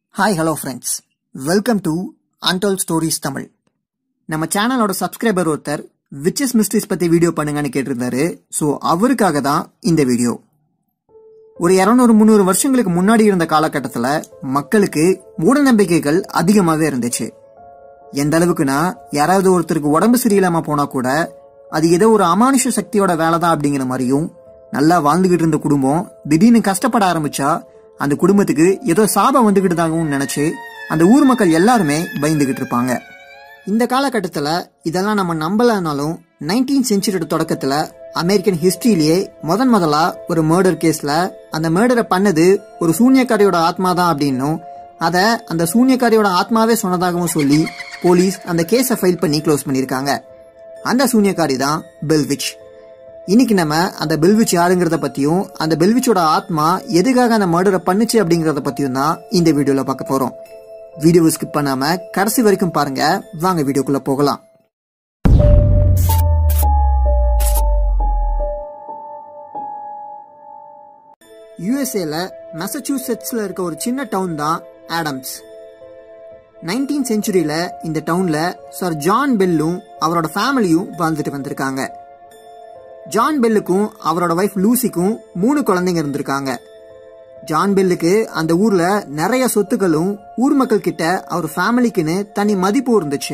hi hello friends welcome to untold stories Tamil நம்ம சேனலோட subscriber ஒருத்தர் விச்சஸ் மிஸ்ட்ரிஸ் பற்றி வீடியோ பண்ணுங்கன்னு கேட்டிருந்தாரு ஸோ அவருக்காக தான் இந்த வீடியோ ஒரு இரநூறு முந்நூறு வருஷங்களுக்கு முன்னாடி இருந்த காலகட்டத்தில் மக்களுக்கு மூட நம்பிக்கைகள் அதிகமாகவே இருந்துச்சு எந்த அளவுக்குன்னா யாராவது ஒருத்தருக்கு உடம்பு சரியில்லாம போனா கூட அது ஏதோ ஒரு அமானுஷ சக்தியோட வேலை தான் அப்படிங்கிற மாதிரியும் நல்லா வாழ்ந்துகிட்டு இருந்த குடும்பம் திடீர்னு கஷ்டப்பட ஆரம்பிச்சா அந்த குடும்பத்துக்கு ஏதோ சாபம் வந்துகிட்டதாகவும் நினைச்சு அந்த ஊர் மக்கள் எல்லாருமே பயந்துகிட்டு இருப்பாங்க இந்த காலகட்டத்தில் இதெல்லாம் நம்ம நம்பலனாலும் நைன்டீன் செஞ்சுரியோட தொடக்கத்தில் அமெரிக்கன் ஹிஸ்டரியிலேயே முதன் முதலா ஒரு மர்டர் கேஸ்ல அந்த மர்டரை பண்ணது ஒரு சூன்யக்காரியோட ஆத்மா தான் அப்படின்னும் அதை அந்த சூன்யக்காரியோட ஆத்மாவே சொன்னதாகவும் சொல்லி போலீஸ் அந்த கேஸை ஃபைல் பண்ணி க்ளோஸ் பண்ணியிருக்காங்க அந்த சூன்யக்காரி தான் பெல்விச் இன்னைக்கு நம்ம அந்த பெல்விச் யாருங்கிறத பத்தியும் அந்த பெல்விச்சோட ஆத்மா எதுக்காக அந்த மர்டரை பண்ணுச்சு அப்படிங்கறத பத்தியும் தான் இந்த வீடியோல பார்க்க போறோம் வீடியோவை ஸ்கிப் பண்ணாம கடைசி வரைக்கும் பாருங்க வாங்க வீடியோக்குள்ள போகலாம் யுஎஸ்ஏல மெசச்சூசெட்ஸ்ல இருக்க ஒரு சின்ன டவுன் தான் ஆடம்ஸ் நைன்டீன் செஞ்சுரியில இந்த டவுன்ல சர் ஜான் பெல்லும் அவரோட ஃபேமிலியும் வாழ்ந்துட்டு வந்திருக்காங்க ஜான் பெல்லுக்கும் அவரோட ஒய்ஃப் லூசிக்கும் மூணு குழந்தைங்க இருந்திருக்காங்க ஜான் பெல்லுக்கு அந்த ஊர்ல நிறைய சொத்துக்களும் ஊர் மக்கள் கிட்ட அவர் ஃபேமிலிக்குன்னு தனி மதிப்பு இருந்துச்சு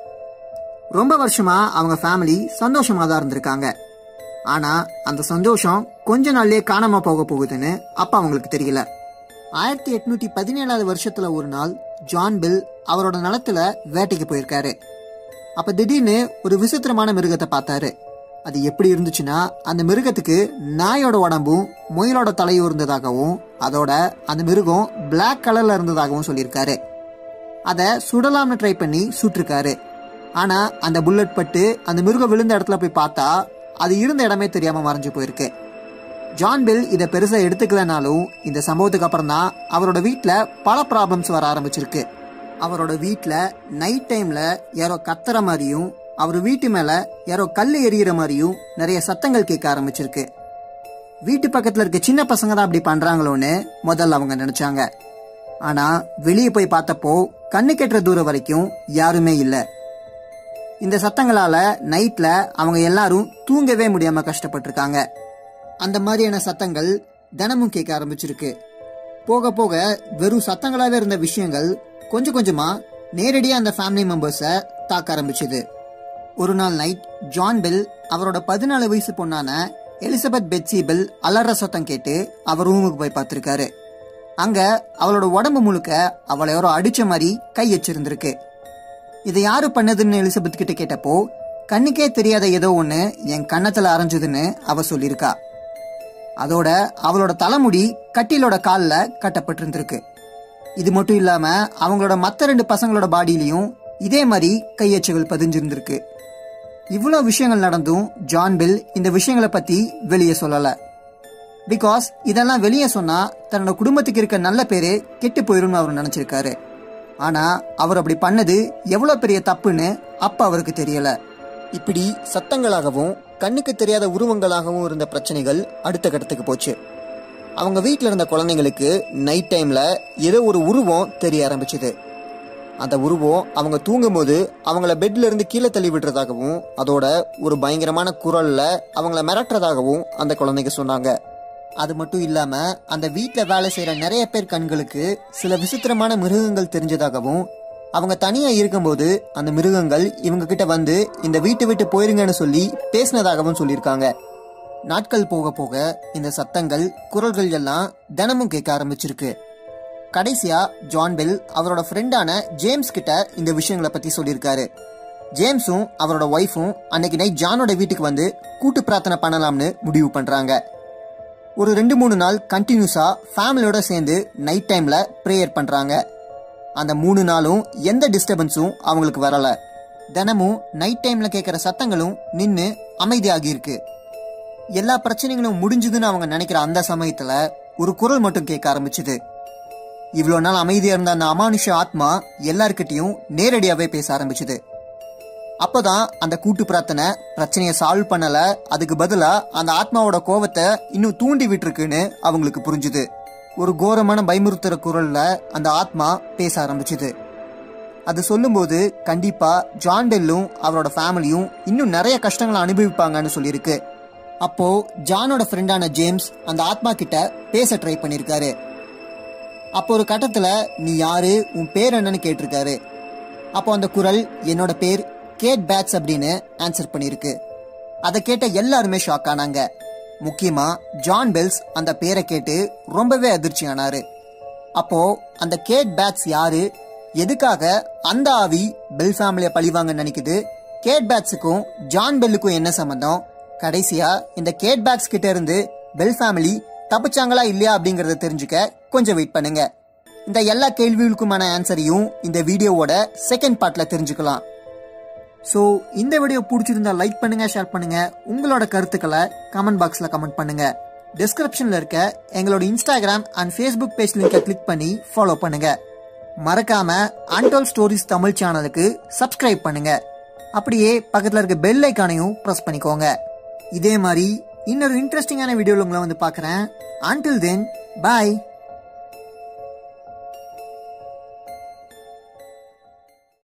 ரொம்ப வருஷமா அவங்க ஃபேமிலி சந்தோஷமா தான் இருந்திருக்காங்க ஆனா அந்த சந்தோஷம் கொஞ்ச நாள்லயே காணாம போக போகுதுன்னு அப்ப அவங்களுக்கு தெரியல ஆயிரத்தி எட்நூத்தி பதினேழாவது வருஷத்துல ஒரு நாள் ஜான் பில் அவரோட நிலத்துல வேட்டைக்கு போயிருக்காரு அப்ப திடீர்னு ஒரு விசித்திரமான மிருகத்தை பார்த்தாரு அது எப்படி இருந்துச்சுன்னா அந்த மிருகத்துக்கு நாயோட உடம்பும் முயலோட தலையும் இருந்ததாகவும் அதோட அந்த மிருகம் பிளாக் கலர்ல இருந்ததாகவும் சொல்லியிருக்காரு அதை சுடலாம்னு ட்ரை பண்ணி சுட்டிருக்காரு ஆனா அந்த புல்லட் பட்டு அந்த மிருகம் விழுந்த இடத்துல போய் பார்த்தா அது இருந்த இடமே தெரியாம மறைஞ்சு போயிருக்கு ஜான் பில் இதை பெருசா எடுத்துக்கலனாலும் இந்த சம்பவத்துக்கு அப்புறம் தான் அவரோட வீட்டில் பல ப்ராப்ளம்ஸ் வர ஆரம்பிச்சிருக்கு அவரோட வீட்டில் நைட் டைம்ல யாரோ கத்துற மாதிரியும் அவர் வீட்டு மேல யாரோ கல் எறிகிற மாதிரியும் நிறைய சத்தங்கள் கேட்க ஆரம்பிச்சிருக்கு வீட்டு பக்கத்துல இருக்க சின்ன பசங்க தான் அப்படி பண்றாங்களோன்னு முதல்ல அவங்க நினைச்சாங்க ஆனா வெளியே போய் பார்த்தப்போ கண்ணு கெட்டுற தூரம் வரைக்கும் யாருமே இல்லை இந்த சத்தங்களால நைட்ல அவங்க எல்லாரும் தூங்கவே முடியாம கஷ்டப்பட்டிருக்காங்க அந்த மாதிரியான சத்தங்கள் தினமும் கேட்க ஆரம்பிச்சிருக்கு போக போக வெறும் சத்தங்களாவே இருந்த விஷயங்கள் கொஞ்சம் கொஞ்சமா நேரடியா அந்த ஃபேமிலி மெம்பர்ஸை தாக்க ஆரம்பிச்சது ஒரு நாள் நைட் ஜான் பெல் அவரோட பதினாலு வயசு பொண்ணான எலிசபெத் பெட்சி பெல் அலற சத்தம் கேட்டு அவர் ரூமுக்கு போய் பார்த்திருக்காரு அங்க அவளோட உடம்பு முழுக்க அவளை யாரோ அடிச்ச மாதிரி கை வச்சிருந்திருக்கு இதை யாரு பண்ணதுன்னு எலிசபெத் கிட்ட கேட்டப்போ கண்ணுக்கே தெரியாத ஏதோ ஒண்ணு என் கன்னத்துல அரைஞ்சதுன்னு அவ சொல்லியிருக்கா அதோட அவளோட தலைமுடி கட்டிலோட கால்ல கட்டப்பட்டிருந்திருக்கு இது மட்டும் இல்லாம அவங்களோட மத்த ரெண்டு பசங்களோட பாடியிலையும் இதே மாதிரி கையச்சுகள் பதிஞ்சிருந்திருக்கு இவ்வளோ விஷயங்கள் நடந்தும் ஜான் பில் இந்த விஷயங்களை பத்தி வெளியே சொல்லல பிகாஸ் இதெல்லாம் வெளியே சொன்னா தன்னோட குடும்பத்துக்கு இருக்க நல்ல பேரு கெட்டு போயிரும்னு அவர் நினைச்சிருக்காரு ஆனா அவர் அப்படி பண்ணது எவ்வளவு பெரிய தப்புன்னு அப்ப அவருக்கு தெரியல இப்படி சத்தங்களாகவும் கண்ணுக்கு தெரியாத உருவங்களாகவும் இருந்த பிரச்சனைகள் அடுத்த கட்டத்துக்கு போச்சு அவங்க வீட்டில் இருந்த குழந்தைங்களுக்கு நைட் டைம்ல ஏதோ ஒரு உருவம் தெரிய ஆரம்பிச்சுது அந்த உருவம் அவங்க தூங்கும்போது அவங்கள பெட்ல இருந்து கீழே தள்ளி விடுறதாகவும் அதோட ஒரு பயங்கரமான குரல்ல அவங்கள மிரட்டுறதாகவும் அந்த குழந்தைங்க சொன்னாங்க அது மட்டும் இல்லாம அந்த வீட்டில் வேலை செய்யற நிறைய பேர் கண்களுக்கு சில விசித்திரமான மிருகங்கள் தெரிஞ்சதாகவும் அவங்க தனியா இருக்கும்போது அந்த மிருகங்கள் இவங்க கிட்ட வந்து இந்த வீட்டை விட்டு போயிருங்கன்னு சொல்லி பேசினதாகவும் சொல்லியிருக்காங்க நாட்கள் போக போக இந்த சத்தங்கள் குரல்கள் எல்லாம் தினமும் கேட்க ஆரம்பிச்சிருக்கு கடைசியா ஜான் பெல் அவரோட ஃப்ரெண்டான ஜேம்ஸ் கிட்ட இந்த விஷயங்களை பத்தி சொல்லியிருக்காரு ஜேம்ஸும் அவரோட ஒய்ஃபும் அன்னைக்கு நைட் ஜானோட வீட்டுக்கு வந்து கூட்டு பிரார்த்தனை பண்ணலாம்னு முடிவு பண்றாங்க ஒரு ரெண்டு மூணு நாள் கண்டினியூஸா ஃபேமிலியோட சேர்ந்து நைட் டைம்ல ப்ரேயர் பண்றாங்க அந்த மூணு நாளும் எந்த டிஸ்டர்பன்ஸும் அவங்களுக்கு வரல தினமும் நைட் டைம்ல கேட்குற சத்தங்களும் நின்று அமைதியாகி இருக்கு எல்லா பிரச்சனைகளும் முடிஞ்சுதுன்னு அவங்க நினைக்கிற அந்த சமயத்துல ஒரு குரல் மட்டும் கேட்க ஆரம்பிச்சுது இவ்வளோ நாள் அமைதியா இருந்த அந்த அமானுஷ ஆத்மா எல்லார்கிட்டையும் நேரடியாவே பேச ஆரம்பிச்சுது அப்பதான் அந்த கூட்டு பிரார்த்தனை பிரச்சனையை சால்வ் பண்ணல அதுக்கு பதிலா அந்த ஆத்மாவோட கோவத்தை இன்னும் தூண்டி விட்டுருக்குன்னு அவங்களுக்கு புரிஞ்சுது ஒரு கோரமான பயமுறுத்துற குரல்ல அந்த ஆத்மா பேச ஆரம்பிச்சுது அது சொல்லும்போது கண்டிப்பா ஜான் பெல்லும் அவரோட ஃபேமிலியும் இன்னும் நிறைய கஷ்டங்களை அனுபவிப்பாங்கன்னு சொல்லியிருக்கு அப்போ ஜானோட ஃப்ரெண்டான ஜேம்ஸ் அந்த ஆத்மா கிட்ட பேச ட்ரை பண்ணியிருக்காரு அப்போ ஒரு கட்டத்துல நீ யாரு உன் பேர் என்னன்னு கேட்டிருக்காரு அப்போ அந்த குரல் என்னோட பேர் கேட் பேட்ஸ் அப்படின்னு ஆன்சர் பண்ணியிருக்கு அதை கேட்ட எல்லாருமே ஷாக் ஆனாங்க முக்கியமா ஜான் பெல்ஸ் அந்த பேரை கேட்டு ரொம்பவே அதிர்ச்சி ஆனாரு அப்போ அந்த கேட் பேட்ஸ் யாரு எதுக்காக அந்த ஆவி பெல் ஃபேமிலியை பழிவாங்கன்னு நினைக்குது கேட் பேட்ஸுக்கும் ஜான் பெல்லுக்கும் என்ன சம்பந்தம் கடைசியா இந்த கேட் பேட்ஸ் கிட்ட இருந்து பெல் ஃபேமிலி தப்பிச்சாங்களா இல்லையா அப்படிங்கறத தெரிஞ்சுக்க கொஞ்சம் வெயிட் பண்ணுங்க இந்த எல்லா கேள்விகளுக்குமான ஆன்சரையும் இந்த வீடியோவோட செகண்ட் பார்ட்ல தெரிஞ்சுக்கலாம் ஸோ இந்த வீடியோ பிடிச்சிருந்தா லைக் பண்ணுங்க ஷேர் பண்ணுங்க உங்களோட கருத்துக்களை கமெண்ட் பாக்ஸ்ல கமெண்ட் பண்ணுங்க டிஸ்கிரிப்ஷன்ல இருக்க எங்களோட இன்ஸ்டாகிராம் அண்ட் ஃபேஸ்புக் பேஜ் லிங்கை கிளிக் பண்ணி ஃபாலோ பண்ணுங்க மறக்காம அன்டோல் ஸ்டோரிஸ் தமிழ் சேனலுக்கு சப்ஸ்கிரைப் பண்ணுங்க அப்படியே பக்கத்தில் இருக்க பெல் ஐக்கானையும் ப்ரெஸ் பண்ணிக்கோங்க இதே மாதிரி இன்னொரு இன்ட்ரெஸ்டிங்கான வீடியோவில் உங்களை வந்து பார்க்குறேன் அன்டில் தென் பாய்